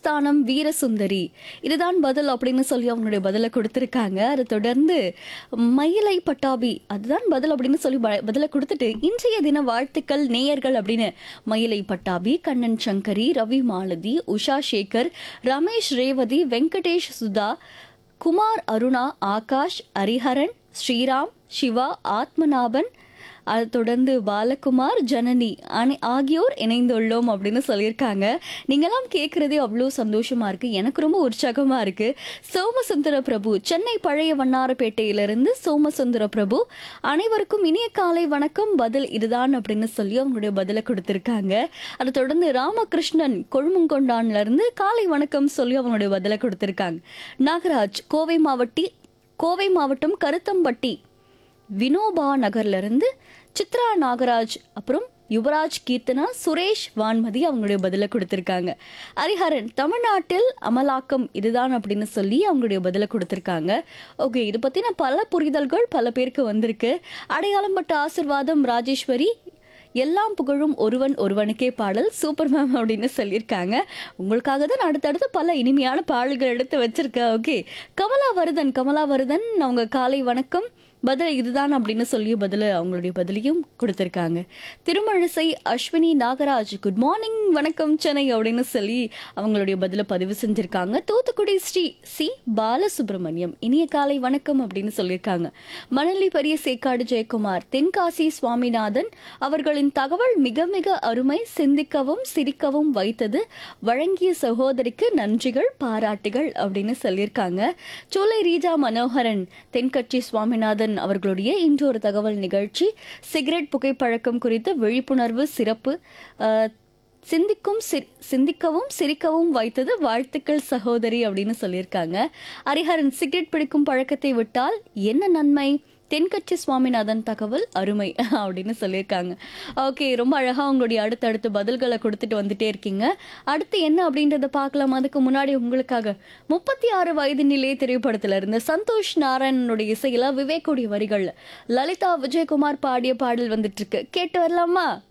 சமஸ்தானம் வீரசுந்தரி இதுதான் பதில் அப்படின்னு சொல்லி அவங்களுடைய பதிலை கொடுத்துருக்காங்க அதை தொடர்ந்து மயிலை பட்டாபி அதுதான் பதில் அப்படின்னு சொல்லி ப- பதிலை கொடுத்துட்டு இன்றைய தின வாழ்த்துக்கள் நேயர்கள் அப்படின்னு மயிலை பட்டாபி கண்ணன் சங்கரி ரவி மாலதி உஷா சேகர் ரமேஷ் ரேவதி வெங்கடேஷ் சுதா குமார் அருணா ஆகாஷ் ஹரிஹரன் ஸ்ரீராம் சிவா ஆத்மநாபன் அதை தொடர்ந்து பாலகுமார் ஜனனி அனை- ஆகியோர் இணைந்துள்ளோம் அப்படின்னு சொல்லியிருக்காங்க நீங்களாம் கேட்குறதே அவ்வளோ சந்தோஷமா இருக்கு எனக்கு ரொம்ப உற்சாகமா இருக்கு சோமசுந்தர பிரபு சென்னை பழைய வண்ணாரப்பேட்டையிலிருந்து சோமசுந்தர பிரபு அனைவருக்கும் இனிய காலை வணக்கம் பதில் இதுதான் அப்படின்னு சொல்லி அவங்களுடைய பதிலை கொடுத்திருக்காங்க அதை தொடர்ந்து ராமகிருஷ்ணன் கொழுமங்கொண்டான்ல இருந்து காலை வணக்கம் சொல்லி அவங்களுடைய பதிலை கொடுத்திருக்காங்க நாகராஜ் கோவை மாவட்டி கோவை மாவட்டம் கருத்தம்பட்டி வினோபா நகர்ல இருந்து சித்ரா நாகராஜ் அப்புறம் யுவராஜ் கீர்த்தனா சுரேஷ் வான்மதி அவங்களுடைய பதிலை கொடுத்திருக்காங்க ஹரிஹரன் தமிழ்நாட்டில் அமலாக்கம் இதுதான் அப்படின்னு சொல்லி அவங்களுடைய பதிலை கொடுத்திருக்காங்க ஓகே இது பத்தின பல புரிதல்கள் பல பேருக்கு வந்திருக்கு அடையாளம் பட்ட ஆசிர்வாதம் ராஜேஸ்வரி எல்லாம் புகழும் ஒருவன் ஒருவனுக்கே பாடல் சூப்பர் மேம் அப்படின்னு சொல்லியிருக்காங்க உங்களுக்காக தான் அடுத்தடுத்து பல இனிமையான பாடல்கள் எடுத்து வச்சிருக்கேன் ஓகே கமலா வருதன் கமலா வருதன் அவங்க காலை வணக்கம் பதில் இதுதான் அப்படின்னு சொல்லி பதில் அவங்களுடைய பதிலையும் கொடுத்துருக்காங்க திருமழிசை அஸ்வினி நாகராஜ் குட் மார்னிங் வணக்கம் சென்னை அப்படின்னு சொல்லி அவங்களுடைய பதிலை பதிவு செஞ்சிருக்காங்க தூத்துக்குடி ஸ்ரீ சி பாலசுப்ரமணியம் இனிய காலை வணக்கம் அப்படின்னு சொல்லியிருக்காங்க மணலி பெரிய சேக்காடு ஜெயக்குமார் தென்காசி சுவாமிநாதன் அவர்களின் தகவல் மிக மிக அருமை சிந்திக்கவும் சிரிக்கவும் வைத்தது வழங்கிய சகோதரிக்கு நன்றிகள் பாராட்டுகள் அப்படின்னு சொல்லியிருக்காங்க சோலை ரீஜா மனோகரன் தென்கட்சி சுவாமிநாதன் அவர்களுடைய இன்றொரு தகவல் நிகழ்ச்சி சிகரெட் புகைப்பழக்கம் குறித்து விழிப்புணர்வு சிறப்பு அஹ், சிந்திக்கும் சி- சிந்திக்கவும் சிரிக்கவும் வைத்தது வாழ்த்துக்கள் சகோதரி அப்படின்னு சொல்லியிருக்காங்க ஹரிஹரன் சிகரெட் பிடிக்கும் பழக்கத்தை விட்டால் என்ன நன்மை தென்கட்சி சுவாமிநாதன் தகவல் அருமை அப்படின்னு சொல்லியிருக்காங்க ஓகே ரொம்ப அழகா உங்களுடைய அடுத்தடுத்து பதில்களை கொடுத்துட்டு வந்துட்டே இருக்கீங்க அடுத்து என்ன அப்படின்றத பார்க்கலாம் அதுக்கு முன்னாடி உங்களுக்காக முப்பத்தி ஆறு வயது நிலை திரைப்படத்துல இருந்து சந்தோஷ் நாராயணனுடைய இசையில விவேக்குடைய வரிகள் லலிதா விஜயகுமார் பாடிய பாடல் வந்துட்டு இருக்கு கேட்டு வரலாமா